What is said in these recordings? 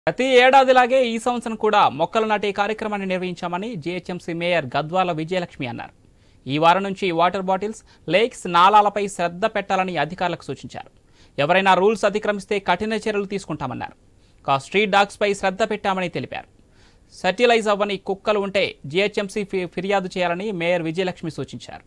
ప్రతి ఏడాదిలాగే ఈ సంవత్సరం కూడా మొక్కలు నాటే కార్యక్రమాన్ని నిర్వహించామని జీహెచ్ఎంసీ మేయర్ గద్వాల విజయలక్ష్మి అన్నారు ఈ వారం నుంచి వాటర్ బాటిల్స్ లేక్స్ నాలాలపై శ్రద్ధ పెట్టాలని అధికారులకు సూచించారు ఎవరైనా రూల్స్ అతిక్రమిస్తే కఠిన చర్యలు తీసుకుంటామన్నారు కా స్ట్రీట్ డాగ్స్పై శ్రద్ధ పెట్టామని తెలిపారు సర్టిలైజ్ అవ్వని కుక్కలు ఉంటే జీహెచ్ఎంసీ ఫి- ఫిర్యాదు చేయాలని మేయర్ విజయలక్ష్మి సూచించారు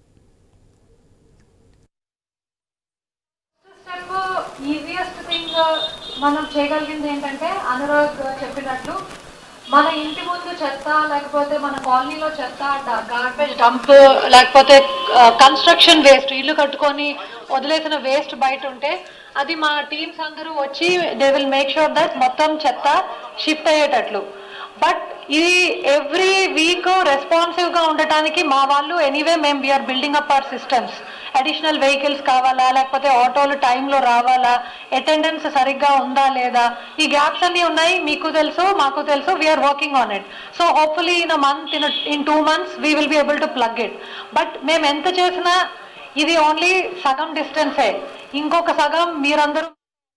స్టెప్ ఈజియెస్ట్ థింగ్ మనం చేయగలిగింది ఏంటంటే అనురాగ్ చెప్పినట్లు మన ఇంటి ముందు చెత్త లేకపోతే మన కాలనీలో చెత్త గార్బేజ్ డంప్ లేకపోతే కన్స్ట్రక్షన్ వేస్ట్ ఇల్లు కట్టుకొని వదిలేసిన వేస్ట్ బయట ఉంటే అది మా టీమ్స్ అందరూ వచ్చి they will make sure that మొత్తం చెత్త షిఫ్ట్ అయ్యేటట్లు బట్ ఇది ఎవ్రీ వీక్ రెస్పాన్సివ్ గా ఉండటానికి మా వాళ్ళు ఎనీవే మేము we're building up our systems additional vehicles కావాలా లేకపోతే ఆటోలు టైంలో రావాలా అటెండెన్స్ సరిగ్గా ఉందా లేదా ఈ గ్యాప్స్ అన్ని ఉన్నాయి మీకు తెలుసు మాకు తెలుసు we're working on it so hopefully in a month in in two months we will be able to plug it but మేము ఎంత చేసినా ఇది ఓన్లీ సగం డిస్టెన్సే ఇంకొక సగం మీరందరూ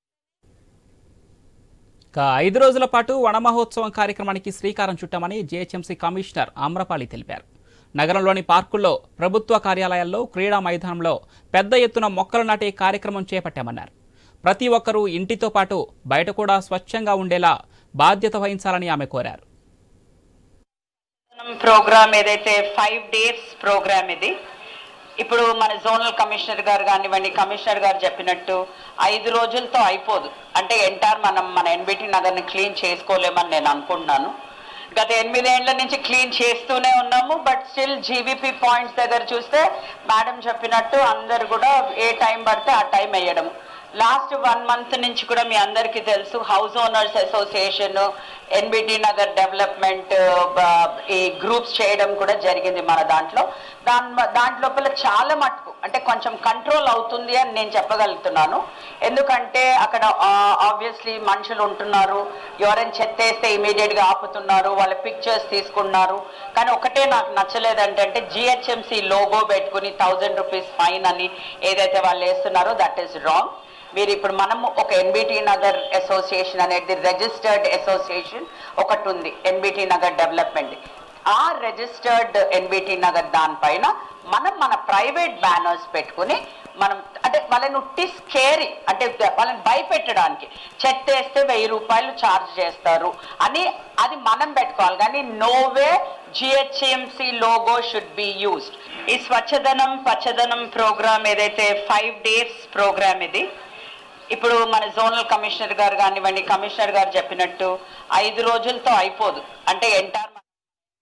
ఇక ఐదు రోజుల పాటు వన మహోత్సవం కార్యక్రమానికి శ్రీకారం చుట్టామని జీహెచ్ఎంసీ కమిషనర్ ఆమ్రపాలి తెలిపారు నగరంలోని పార్కుల్లో ప్రభుత్వ కార్యాలయాల్లో క్రీడా మైదానంలో పెద్ద ఎత్తున మొక్కలు నాటే కార్యక్రమం చేపట్టామన్నారు ప్రతి ఒక్కరూ ఇంటితో పాటు బయట కూడా స్వచ్ఛంగా ఉండేలా బాధ్యత వహించాలని ఆమె కోరారు ప్రోగ్రామ్ ఏదైతే ఫైవ్ డేస్ ప్రోగ్రామ్ ఇది ఇప్పుడు మన జోనల్ కమిషనర్ గారు కానివ్వండి కమిషనర్ గారు చెప్పినట్టు ఐదు రోజులతో అయిపోదు అంటే ఎంటార్ మనం మన ఎన్బిటి నగర్ని క్లీన్ చేసుకోలేమని నేను అనుకుంటున్నాను గత ఎనిమిదేళ్ల నుంచి క్లీన్ చేస్తూనే ఉన్నాము బట్ స్టిల్ జీవీపీ పాయింట్స్ దగ్గర చూస్తే మేడం చెప్పినట్టు అందరు కూడా ఏ టైం పడితే ఆ టైం వేయడం లాస్ట్ వన్ మంత్ నుంచి కూడా మీ అందరికీ తెలుసు house owners association NBT Nagar development ఈ గ్రూప్స్ చేయడం కూడా జరిగింది మన దాంట్లో దాని దాంట్లోపల చాలా మటుకు అంటే కొంచెం కంట్రోల్ అవుతుంది అని నేను చెప్పగలుగుతున్నాను ఎందుకంటే అక్కడ ఆబ్వియస్లీ మనుషులు ఉంటున్నారు ఎవరైనా చెత్తేస్తే ఇమీడియట్ గా ఆపుతున్నారు వాళ్ళ పిక్చర్స్ తీసుకున్నారు కానీ ఒకటే నాకు నచ్చలేదు అంటే జిహెచ్ఎంసి లోగో పెట్టుకుని థౌజండ్ రూపీస్ ఫైన్ అని ఏదైతే వాళ్ళు వేస్తున్నారో దట్ ఈస్ రాంగ్ మీరు ఇప్పుడు మనము ఒక ఎన్బిటి నగర్ అసోసియేషన్ అనేది రిజిస్టర్డ్ అసోసియేషన్ ఒకటి ఉంది ఎన్బిటి నగర్ డెవలప్మెంట్ ఆ రిజిస్టర్డ్ ఎన్బిటి నగర్ దానిపైన మనం మన ప్రైవేట్ బ్యానర్స్ పెట్టుకుని మనం అంటే వాళ్ళని ఉట్టి స్కేరీ అంటే వాళ్ళని భయపెట్టడానికి చెత్త వేస్తే వెయ్యి రూపాయలు ఛార్జ్ చేస్తారు అని అది మనం పెట్టుకోవాలి కానీ no way GHMC logo should be used ఈ స్వచ్ఛదనం పచ్చదనం ప్రోగ్రామ్ ఏదైతే ఫైవ్ డేస్ ప్రోగ్రామ్ ఇది ఇప్పుడు మన జోనల్ కమిషనర్ గారు కానివ్వండి కమిషనర్ గారు చెప్పినట్టు ఐదు రోజులతో అయిపోదు అంటే ఎంటార్